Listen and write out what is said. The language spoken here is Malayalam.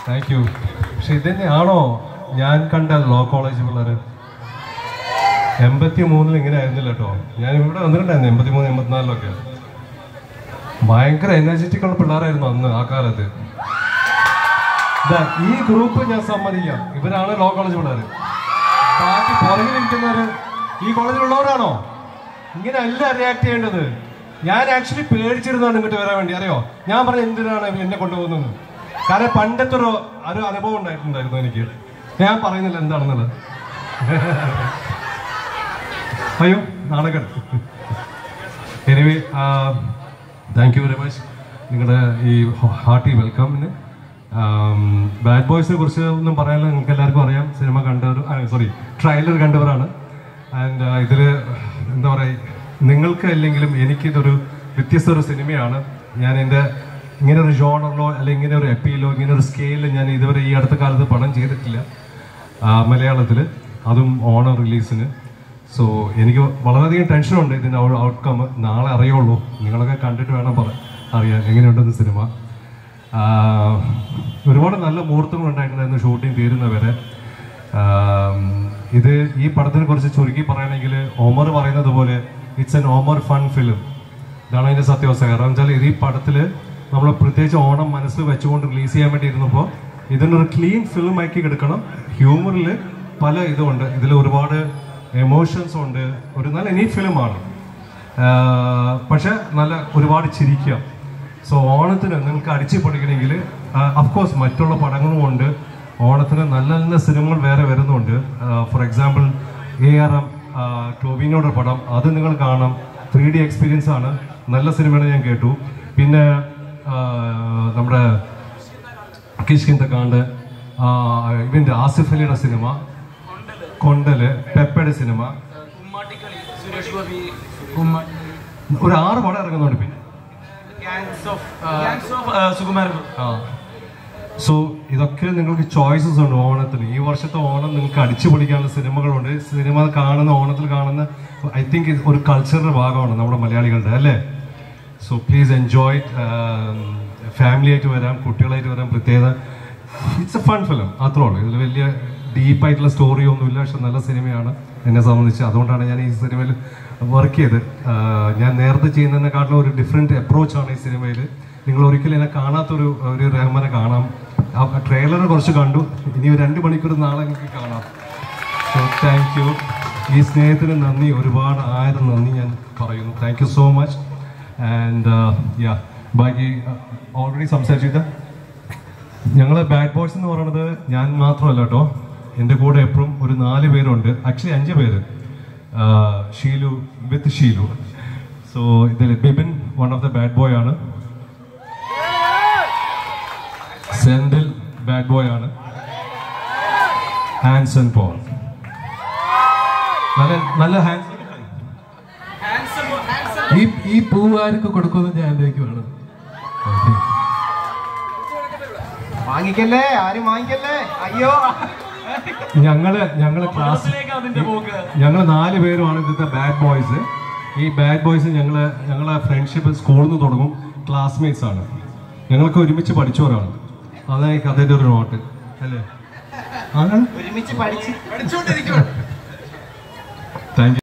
താങ്ക് യു പക്ഷെ ഇതന്നെയാണോ ഞാൻ കണ്ട ലോ കോളേജ് പിള്ളേര് എൺപത്തി മൂന്നിൽ ഇങ്ങനെ ആയിരുന്നില്ല കേട്ടോ ഞാൻ ഇവിടെ വന്നിട്ടുണ്ടായിരുന്നു എൺപത്തി മൂന്ന് എൺപത്തിനാലിലൊക്കെ ഭയങ്കര എനർജറ്റിക് ഉള്ള പിള്ളേരായിരുന്നു അന്ന് ആ കാലത്ത് ദാ, ഈ ഗ്രൂപ്പ് ഞാൻ സമ്മതിക്കാം ഇവരാണ് ലോ കോളേജ് പിള്ളേര് ബാക്കി പുറകിലിരിക്കുന്നവര് ഈ കോളേജിലുള്ളവരാണോ ഇങ്ങനെ അല്ല റിയാക്ട് ചെയ്യേണ്ടത് ഞാൻ ആക്ച്വലി പേടിച്ചിരുന്നാണ് ഇങ്ങോട്ട് വരാൻ വേണ്ടി അറിയോ ഞാൻ പറഞ്ഞ എന്തിനാണ് എന്നെ കൊണ്ടുപോകുന്നത് കാരണം പണ്ടത്തെ ഒരു ഒരു അനുഭവം ഉണ്ടായിട്ടുണ്ടായിരുന്നു എനിക്ക് ഞാൻ പറയുന്നില്ല എന്താണെന്നുള്ളത് അയ്യോ നാണകൻ anyway thank you very much നിങ്ങളുടെ ഈ ഹാർട്ടി വെൽക്കമിന് ബാഡ് ബോയ്സിനെ കുറിച്ച് ഒന്നും പറയാനില്ല നിങ്ങൾക്ക് എല്ലാവർക്കും അറിയാം സിനിമ കണ്ടവർ സോറി ട്രailer കണ്ടവരാണ് ആൻഡ് ഇതിൽ എന്താ പറയുക നിങ്ങൾക്ക് അല്ലെങ്കിലും എനിക്കിതൊരു വ്യത്യസ്ത ഒരു സിനിമയാണ് ഞാൻ എൻ്റെ ഇങ്ങനെ ഒരു ജോണറിലോ അല്ലെങ്കിൽ ഇങ്ങനെ ഒരു എപ്പിയിലോ ഇങ്ങനെ ഒരു സ്കെയിലിൽ ഞാൻ ഇതുവരെ ഈ അടുത്ത കാലത്ത് പടം ചെയ്തിട്ടില്ല മലയാളത്തിൽ അതും ഓണം റിലീസിന് സോ എനിക്ക് വളരെയധികം ടെൻഷനുണ്ട് ഇതിൻ്റെ ഔട്ട്കം നാളെ അറിയുള്ളൂ നിങ്ങളൊക്കെ കണ്ടിട്ട് വേണം പറ അറിയാൻ എങ്ങനെയുണ്ടെന്ന് സിനിമ ആഹ് ഒരുപാട് നല്ല മുഹൂർത്തങ്ങൾ ഉണ്ടായിട്ടുണ്ടായിരുന്നു ഷൂട്ടിംഗ് തീരുന്നവരെ ആഹ് ഇത് ഈ പടത്തിനെ കുറിച്ച് ചുരുക്കി പറയുകയാണെങ്കിൽ ഒമർ പറയുന്നത് പോലെ it's an Omar fun film ഇതാണ് അതിൻ്റെ സത്യാവസ്ഥ കാരണം വെച്ചാൽ ഇത് ഈ പടത്തിൽ നമ്മൾ പ്രത്യേകിച്ച് ഓണം മനസ്സിൽ വെച്ചുകൊണ്ട് റിലീസ് ചെയ്യാൻ വേണ്ടി ഇരുന്നപ്പോൾ ഇതിനൊരു ക്ലീൻ ഫിലിം ആക്കി എടുക്കണം ഹ്യൂമറിൽ പല ഇതുമുണ്ട് ഇതിൽ ഒരുപാട് എമോഷൻസ് ഉണ്ട് ഒരു നല്ല നീറ്റ് ഫിലിമാണ് പക്ഷെ നല്ല ഒരുപാട് ചിരിക്കുക സോ ഓണത്തിന് നിങ്ങൾക്ക് അടിച്ചു പൊളിക്കണമെങ്കിൽ അഫ്കോഴ്സ് മറ്റുള്ള പടങ്ങളും ഉണ്ട് ഓണത്തിന് നല്ല നല്ല സിനിമകൾ വേറെ വരുന്നുണ്ട് for example A R M ടോബിനോടെ പടം അത് നിങ്ങൾ കാണാം ത്രീ ഡി എക്സ്പീരിയൻസ് ആണ് നല്ല സിനിമയാണ് ഞാൻ കേട്ടു പിന്നെ ആ, നമ്മുടെ കിഷ്കിന്ത കാണ്ട് ഇവൻ്റെ ആസിഫ് അലിയുടെ സിനിമ കൊണ്ടല് പെപ്പയുടെ സിനിമ ഉമ്മാട്ടിക്കളി സുരേഷ് ഗോപി ഉമ്മ ഒരു ആറ് പടം ഇറങ്ങുന്നുണ്ട് പിന്നെ gangs of gangs of Sukumaran ആ സോ ഇതൊക്കെ നിങ്ങൾക്ക് ചോയ്സസ് ഉണ്ട് ഓണത്തിന് ഈ വർഷത്തെ ഓണം നിങ്ങൾക്ക് അടിച്ചു പൊളിക്കാനുള്ള സിനിമകളുണ്ട് സിനിമ കാണുന്ന ഓണത്തിൽ കാണുന്ന ഐ തിങ്ക് ഒരു കൾച്ചറിന്റെ ഭാഗമാണ് നമ്മുടെ മലയാളികളുടെ അല്ലേ സോ പ്ലീസ് എൻജോയ് ഫാമിലി ആയിട്ട് വരാം കുട്ടികളായിട്ട് വരാം പ്രത്യേകത ഇറ്റ്സ് എ ഫൺ ഫിലിം അത്രേ ഉള്ളൂ ഇതിൽ വലിയ ഡീപ്പായിട്ടുള്ള സ്റ്റോറി ഒന്നുമില്ല പക്ഷെ നല്ല സിനിമയാണ് എന്നെ സംബന്ധിച്ച് അതുകൊണ്ടാണ് ഞാൻ ഈ സിനിമയിൽ വർക്ക് ചെയ്ത് ആഹ് ഞാൻ നേരത്തെ ചെയ്യുന്നതിനെക്കാട്ടിലും ഒരു ഡിഫറെൻറ്റ് അപ്രോച്ചാണ് ഈ സിനിമയിൽ നിങ്ങൾ ഒരിക്കലും എന്നെ കാണാത്തൊരു ഒരു റഹ്മാനെ കാണാം ആ ട്രെയിലർ കുറച്ച് കണ്ടു ഇനി ഒരു രണ്ട് മണിക്കൂർ നാളെ നിങ്ങൾക്ക് കാണാം സോ താങ്ക് യു ഈ സ്നേഹത്തിന് നന്ദി ഒരുപാട് ആയിരം നന്ദി ഞാൻ പറയുന്നു thank you so much and yeah ബാക്കി ഓൾറെഡി സംസാരിച്ചിട്ട് ഞങ്ങൾ ബാഡ് ബോയ്സ് എന്ന് പറയുന്നത് ഞാൻ മാത്രമല്ല കേട്ടോ എൻ്റെ കൂടെ എപ്പോഴും ഒരു നാല് പേരുണ്ട് ആക്ച്വലി അഞ്ച് പേര് ah Sheelu with Sheelu so ഇതിൽ Bibin one of the bad boy ആണ് സെന്തിൽ ബാഡ് ബോയ് ആണ് ഹാൻസൺ പോൾ നല്ല നല്ല ഹാൻസൺ ഈ ഈ പൂവാർക്ക് കൊടുക്കുമെന്ന് ഞാൻ ആലോചിക്കുവാണ് വാങ്ങിക്കല്ലേ ആരും വാങ്ങിക്കല്ലേ അയ്യോ ഞങ്ങള് ഞങ്ങള് ക്ലാസ് അതിന്റെ പോക്ക് ഞങ്ങൾ നാല് പേരുമാണ് ഇന്നത്തെ ബാഡ് ബോയ്സ് ഈ ബാഡ് ബോയ്സ് ഞങ്ങള് ഞങ്ങളെ ഫ്രണ്ട്ഷിപ്പ് സ്കൂളിൽ നിന്ന് തുടങ്ങും ക്ലാസ്മേറ്റ്സ് ആണ് ഞങ്ങളൊക്കെ ഒരുമിച്ച് പഠിച്ചവരാണ് അതാണ് ഈ കഥയുടെ ഒരു നോട്ട് അല്ലേ ആണ് ഒരുമിച്ച് പഠിച്ച് പഠിച്ചുകൊണ്ടിരിക്കും താങ്ക്